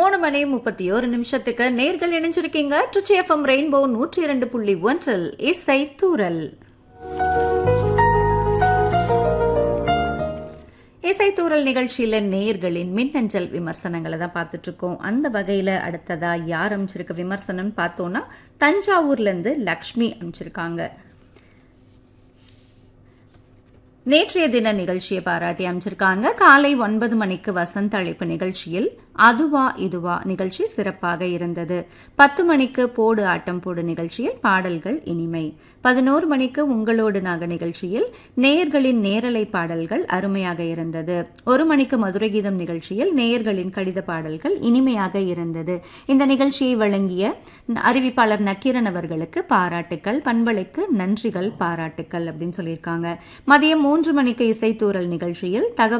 மூணு மணி முப்பத்தி ஒரு நிமிஷத்துக்கு நேர்கள் இணைஞ்சிருக்கீங்க ட்ரிச்சி எஃப்எம் ரெயின்போ நூற்றி இரண்டு புள்ளி ஒன்றில் இசை தூரல் இசைத்தூரல் நிகழ்ச்சியில நேயர்களின் மின்னஞ்சல் விமர்சனங்களை தான் பார்த்துட்டு இருக்கோம் அந்த வகையில அடுத்ததா யார் அமைச்சிருக்க விமர்சனம்னு பார்த்தோம்னா தஞ்சாவூர்ல இருந்து லக்ஷ்மி அமைச்சிருக்காங்க நேற்றைய தின நிகழ்ச்சியை பாராட்டி அமைச்சிருக்காங்க காலை ஒன்பது மணிக்கு வசந்த அழைப்பு நிகழ்ச்சியில் அதுவா இதுவா நிகழ்ச்சி சிறப்பாக இருந்தது பத்து மணிக்கு போடு ஆட்டம் போடு நிகழ்ச்சியில் பாடல்கள் இனிமை பதினோரு மணிக்கு உங்களோடு நாக நிகழ்ச்சியில் நேயர்களின் நேரலை பாடல்கள் அருமையாக இருந்தது ஒரு மணிக்கு மதுரை கீதம் நிகழ்ச்சியில் நேயர்களின் கடித பாடல்கள் இனிமையாக இருந்தது இந்த நிகழ்ச்சியை வழங்கிய அறிவிப்பாளர் நக்கீரன் அவர்களுக்கு பாராட்டுக்கள் பண்பலைக்கு நன்றிகள் பாராட்டுக்கள் அப்படின்னு சொல்லியிருக்காங்க மதியம் மூன்று மணிக்கு இசைத்தூரல் நிகழ்ச்சியில் தகவல்